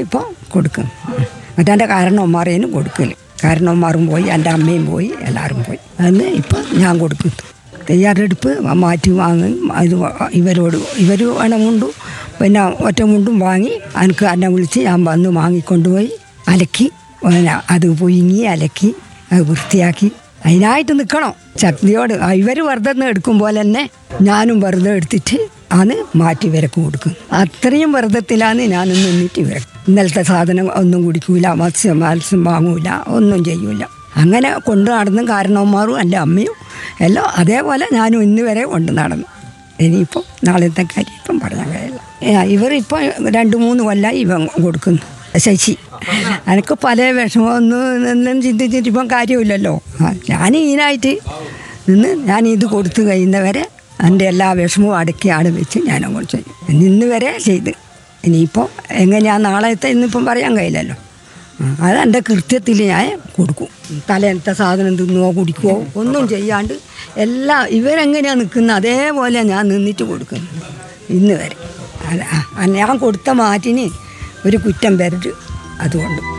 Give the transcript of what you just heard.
ഇപ്പോൾ കൊടുക്കും മറ്റേ എൻ്റെ കാരണവന്മാരേനും കൊടുക്കൽ കാരണവന്മാരും പോയി എൻ്റെ അമ്മയും പോയി എല്ലാവരും പോയി അന്ന് ഇപ്പം ഞാൻ കൊടുക്കുന്നു തയ്യാറെടുപ്പ് മാറ്റി വാങ്ങും അത് ഇവരോട് ഇവർ വേണം കൊണ്ടു പിന്നെ ഒറ്റ മുണ്ടും വാങ്ങി എനിക്ക് എന്നെ വിളിച്ച് ഞാൻ വന്ന് വാങ്ങിക്കൊണ്ടുപോയി അലക്കി പിന്നെ അത് പുഴുങ്ങി അലക്കി അത് വൃത്തിയാക്കി അതിനായിട്ട് നിൽക്കണം ശക്തിയോട് ഇവർ വെറുതെ ഒന്ന് എടുക്കും പോലെ തന്നെ ഞാനും വെറുതെ എടുത്തിട്ട് ആണ് മാറ്റി ഇവരക്ക് കൊടുക്കും അത്രയും വെറുതത്തിലാണ് ഞാൻ നിന്നിട്ട് ഇവരെ ഇന്നലത്തെ സാധനം ഒന്നും കുടിക്കൂല മത്സ്യം മത്സ്യം വാങ്ങൂല ഒന്നും ചെയ്യൂല അങ്ങനെ കൊണ്ടു നടന്നും കാരണവന്മാരും എൻ്റെ അമ്മയും എല്ലാം അതേപോലെ ഞാനും ഇന്ന് വരെ കൊണ്ട് നടന്നു ഇനിയിപ്പോൾ നാളത്തെ കാര്യം ഇപ്പം പറയാൻ കഴിയില്ല ഇവർ ഇപ്പോൾ രണ്ട് മൂന്ന് കൊല്ലമായി ഇവൻ കൊടുക്കുന്നു ശശി എനിക്ക് പല വിഷമമൊന്നും ഒന്നും ചിന്തിച്ചിട്ട് ഇപ്പം കാര്യമില്ലല്ലോ ആ, ഞാൻ ഇതിനായിട്ട് നിന്ന് ഞാൻ ഇത് കൊടുത്തു കഴിയുന്നവരെ എൻ്റെ എല്ലാ വിഷമവും അടക്കിയാണ് വെച്ച് ഞാൻ അങ്ങോട്ട് ചെയ്യും ഇന്ന് വരെ ചെയ്ത് ഇനിയിപ്പോൾ എങ്ങനെയാ നാളത്തെ ഇന്നിപ്പം പറയാൻ കഴിയില്ലല്ലോ ആ, അത് എൻ്റെ കൃത്യത്തിൽ ഞാൻ കൊടുക്കും തലേന്നത്തെ സാധനം തിന്നുവോ കുടിക്കുവോ ഒന്നും ചെയ്യാണ്ട് എല്ലാം ഇവരെങ്ങനെയാണ് നിൽക്കുന്നത് അതേപോലെ ഞാൻ നിന്നിട്ട് കൊടുക്കുന്നു ഇന്ന് വരെ അത് ആ, ഞാൻ കൊടുത്ത മാറ്റിന് ഒരു കുറ്റം വരരുത് അതുകൊണ്ട്